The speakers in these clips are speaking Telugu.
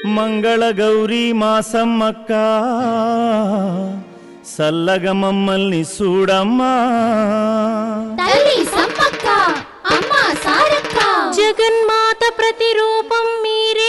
మంగళ గౌరీ మాసమ్మక్క సల్లగ మమ్మల్ని చూడమ్మా తల్లి సమ్మక్క అమ్మ సారక్క జగన్మాత ప్రతిరూపం మీరే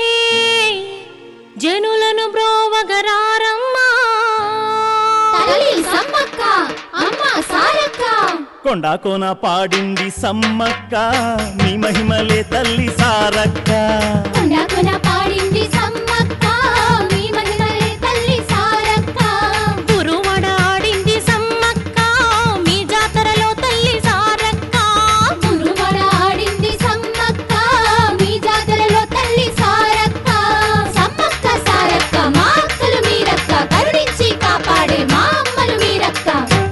జనులను బ్రోవగరారమ్మా తల్లి సమ్మక్క అమ్మ సారక్క కొండా కోన పాడింది సమ్మక్క మీ మహిమలే తల్లి సారక్క కొండకున పాడింది సమ్మక్క మీ మహిమలే తల్లి సారక్క గురువడ ఆడింది సమ్మక్క మీ జాతరలో తల్లి సారక్క గురువడ ఆడింది సమ్మక్క మీ జాతరలో తల్లి సారక్క సమ్మక్క సారక్క మా అక్కలు మీరక్క కరుణించి కాపాడే మా అమ్మలు మీరక్క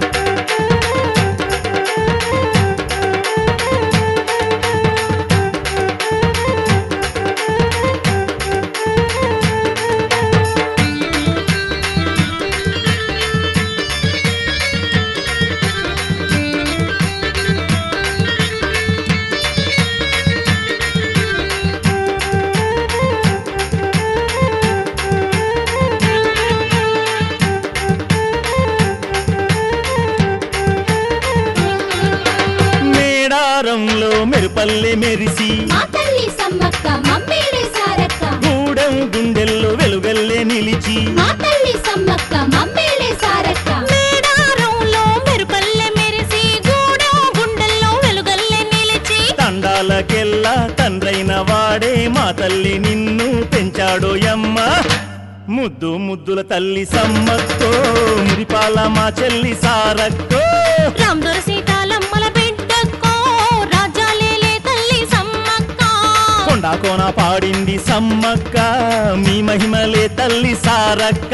మేడారంలో మెరుపల్లె మెరిసి మా తల్లి సమ్మక్క మమ్మీలే సారక్క గూడెం గుండెల్లో వెలుగల్లే నిలిచి మా తల్లి సమ్మక్క మమ్మీలే సారక్క మేడారంలో మెరుపల్లె మెరిసి గూడెం గుండెల్లో వెలుగల్లే నిలిచి తండాలకెల్లా తండ్రైన వాడే మా తల్లి నిన్ను పెంచాడోయమ్మ ముద్దు ముద్దుల తల్లి సమ్మక్కో మురిపాల మా చెల్లి సారక్కో రామదొర సీతాలమ్మల బిడ్డకో రాజాలేలే తల్లి సమ్మక్క కొండా కోన పాడింది సమ్మక్క మీ మహిమలే తల్లి సారక్క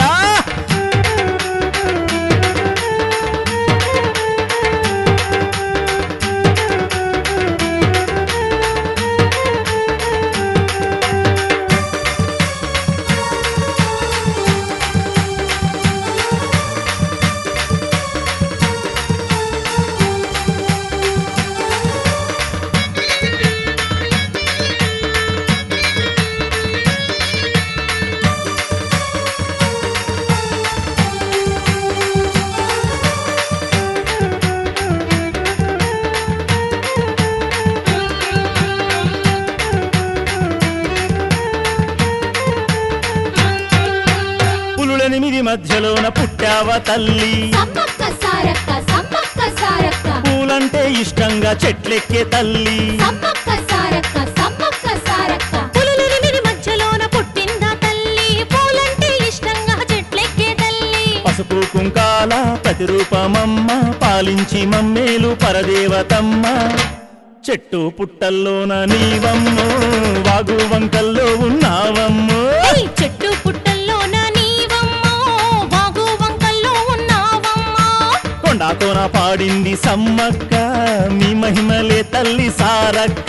పులులెనిమిది మధ్యలోన పుట్టావ తల్లి సమ్మక్క సారక్క సమ్మక్క సారక్క పూలంటే ఇష్టంగా చెట్లెక్కే తల్లి సమ్మక్క సారక్క సమ్మక్క సారక్క పులులెనిమిది మధ్యలోన పుట్టిందా తల్లి పూలంటే ఇష్టంగా చెట్లెక్కే తల్లి పసుపు కుంకాల ప్రతిరూపమమ్మ పాలించి మమ్మేలు పరదేవతమ్మ చెట్టు పుట్టల్లోన నీవమ్మో వాగు వంకల్లో ఉన్నావమ్మో ఈ చెట్టు పుట్టల్లోన నీవమ్మో వాగు వంకల్లో ఉన్నావమ్మా కొండా కోన పాడింది సమ్మక్క మీ మహిమలే తల్లి సారక్క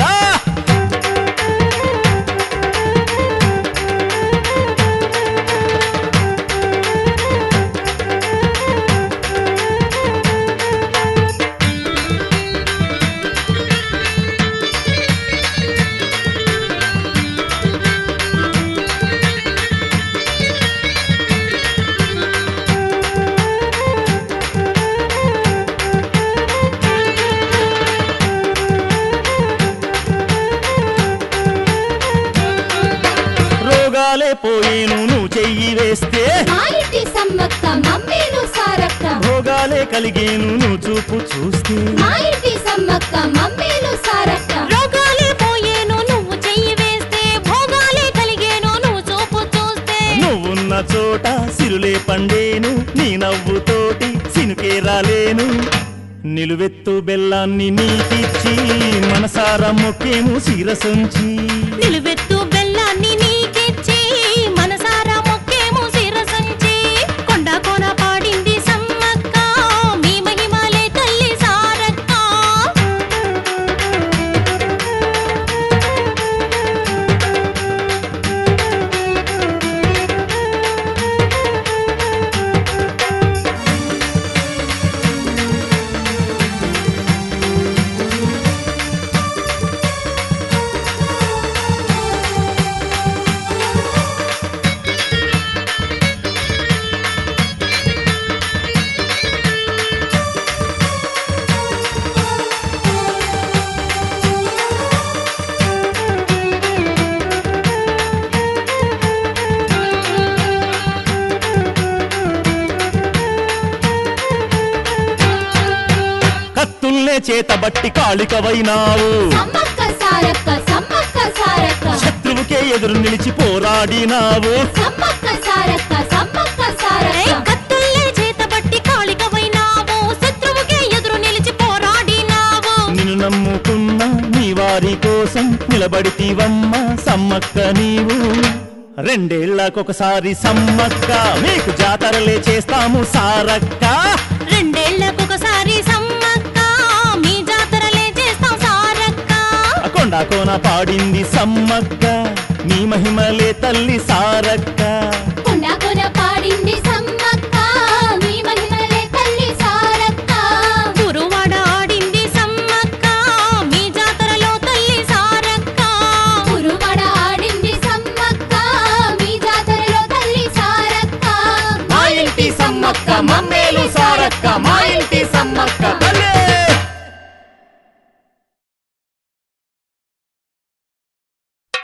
రోగాలే పోయేను నువ్వు చెయ్యి వేస్తే మా ఇంటి సమ్మక్క మమ్మీలు సారక్క భోగాలే కలిగేను నువ్వు చూపు చూస్తే మా ఇంటి సమ్మక్క మమ్మీలు సారక్క రోగాలే పోయేను నువ్వు చెయ్యి వేస్తే భోగాలే కలిగేను నువ్వు చూపు చూస్తే నువ్వున్న చోట సిరులే పండేను నీ నవ్వుతోటి సినుకే రాలేను నిలువెత్తు బెల్లాన్ని నీకిచ్చి మనసారా మొక్కేము శిరసొంచి నిలువెత్తు బెల్లాన్ని నీకిచ్చి మనసారా మొక్కేము శిరసంచి కొండ కోన పాడింది సమ్మక్క మీ మహిమలే తల్లి సారక్క సమ్మక్క చేతబట్టి కాళికవైనావు సమ్మక్క సారక్క సమ్మక్క సారక్క శత్రువుకే ఎదురు నిలిచి పోరాడినావు సమ్మక్క సారక్క సమ్మక్క ఏయ్, సారక్క కత్తుల్లే చేతబట్టి కాళికవైనావు శత్రువుకే ఎదురు నిలిచి పోరాడినావు నిన్ను నమ్ముకున్న నీ వారి కోసం నిలబడితీవమ్మ సమ్మక్క నీవు రెండేళ్లకొకసారి సమ్మక్క మీకు జాతరలే చేస్తాము సారక్క రెండేళ్లకొకసారి సమ్మక్క మీ జాతరలే చేస్తాం సారక్క కొండ కోన పాడింది సమ్మక్క నీ మహిమలే తల్లి సారక్క కొండ కొన పాడింది సమ్మక్క మీ మహిమలే తల్లి సారక్క గురువాడ ఆడింది సమ్మక్క మీ జాతరలో తల్లి సారక్క కురుమడ ఆడింది సమ్మక్క మీ జాతరలో తల్లి సారక్క మా ఇంటి సమ్మక్క మమ్మేలు సారక్క మా ఇంటి సమ్మక్క భలే